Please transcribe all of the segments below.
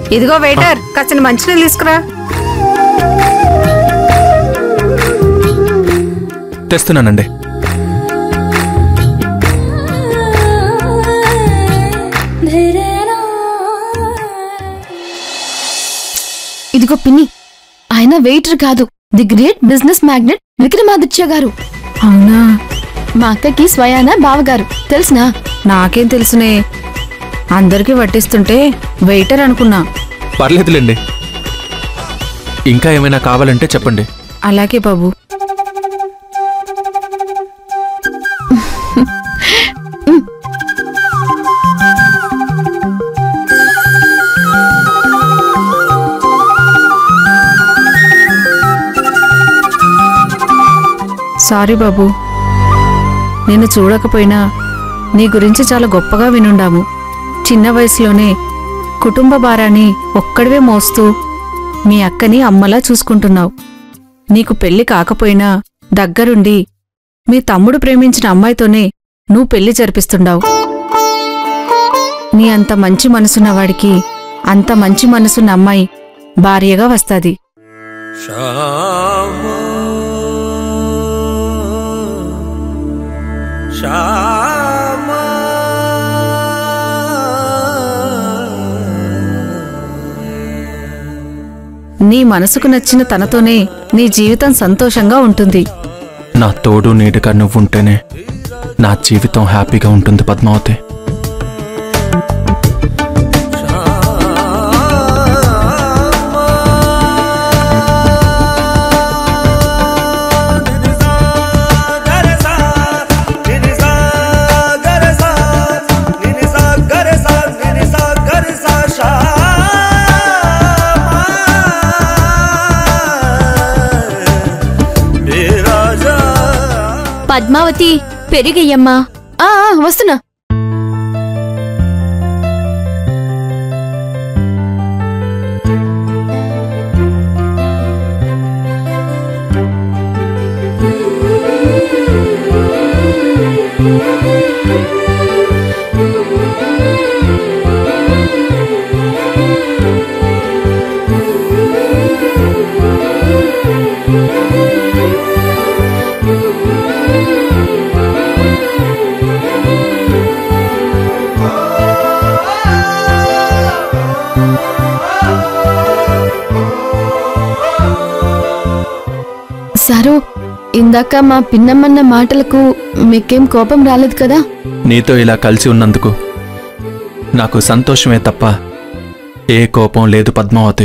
ఇదిగో వెయిటర్ కాసిన మంచినీళ్ళు తీసుకురా తెస్తున్నానండి ఇదిగో పిన్ని ఆయన వెయిటర్ కాదు the great business magnate Vikramaditya గారు అవునా మా అక్కకి స్వయాన బావగారు తెలుసునా నాకేం తెలుసునే అందరికీ వడ్డిస్తుంటే వెయిటర్ అనుకున్నా పర్లేదులేండి ఇంకా ఏమైనా కావాలంటే చెప్పండి అలాగే బాబు సారీ బాబు నిన్ను చూడకపోయినా నీ గురించి చాలా గొప్పగా వినుండాము చిన్న వయసులోనే కుటుంబ భారాన్ని ఒక్కడివే మోస్తూ మీ అక్కని అమ్మలా చూసుకుంటున్నావు నీకు పెళ్లి కాకపోయినా దగ్గరుండి మీ తమ్ముడు ప్రేమించిన అమ్మాయితోనే నువ్వు పెళ్లి జరిపిస్తుండావు నీ అంత మంచి మనసున్న వాడికి అంత మంచి మనసున్న అమ్మాయి భార్యగా వస్తాది శ్యామ శ్యామ నీ మనసుకు నచ్చిన తనతోనే నీ జీవితం సంతోషంగా ఉంటుంది నా తోడు నీడుగా నువ్వుంటేనే నా జీవితం హ్యాపీగా ఉంటుంది పద్మావతి పద్మావతి పెరిగయ్యమ్మా ఆ ఆ, వస్తున్నా సారు ఇందాక మా పిన్నమ్మన్న మాటలకు మీకేం కోపం రాలేదు కదా నీతో ఇలా కలిసి ఉన్నందుకు నాకు సంతోషమే తప్ప ఏ కోపం లేదు పద్మావతి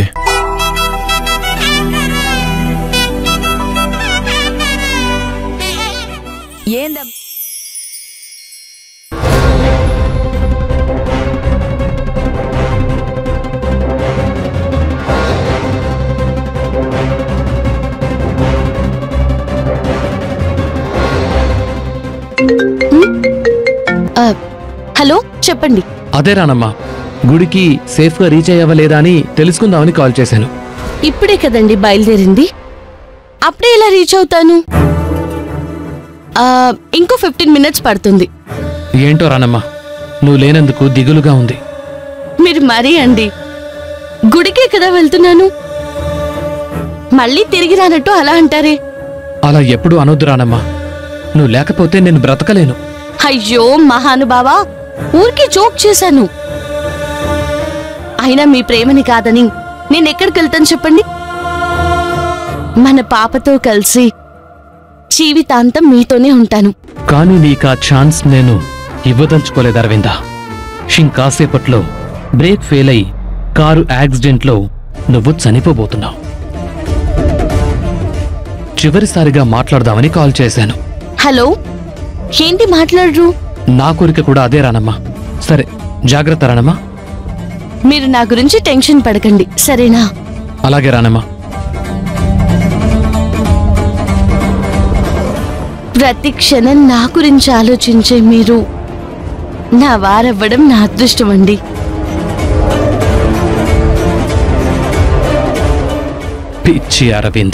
ఏందం ఆ, హలో చెప్పండి అదే రానమ్మా గుడికి సేఫ్గా రీచ్ అయ్యావా లేదా అని తెలుసుకుందామని కాల్ చేశాను ఇప్పుడే కదండి బయలుదేరింది అప్పుడే ఎలా రీచ్ అవుతాను ఆ, ఇంకో ఫిఫ్టీన్ మినిట్స్ పడుతుంది ఏంటో రానమ్మా నువ్వు లేనందుకు దిగులుగా ఉంది మీరు మరీ అండి గుడికే కదా వెళ్తున్నాను మళ్ళీ తిరిగి రానట్టు అలా అంటారే అలా ఎప్పుడు అనొద్దు రానమ్మా నువ్వు లేకపోతే నేను బ్రతకలేను అయ్యో మహానుభావా ఊరికే జోక్ చేశాను అయినా మీ ప్రేమని కాదని నేను ఎక్కడికి వెళ్తాను చెప్పండి మన పాపతో కలిసి జీవితాంతం మీతోనే ఉంటాను కానీ నీకు ఆ ఛాన్స్ నేను ఇవ్వదలుచుకోలేదు అరవింద ఇంకాసేపట్లో బ్రేక్ ఫెయిల్ అయి కారు యాక్సిడెంట్లో నువ్వు చనిపోబోతున్నావు చివరిసారిగా మాట్లాడదామని కాల్ చేశాను హలో ఏంటి మాట్లాడరు నా కోరిక కూడా అదే రానమ్మా సరే జాగ్రత్త రానమ్మా మీరు నా గురించి టెన్షన్ పడకండి సరేనా అలాగే రానమ్మా ప్రతి క్షణం నా గురించి ఆలోచించే మీరు నా వారవ్వడం నా అదృష్టం అండి పిచ్చి అరవింద్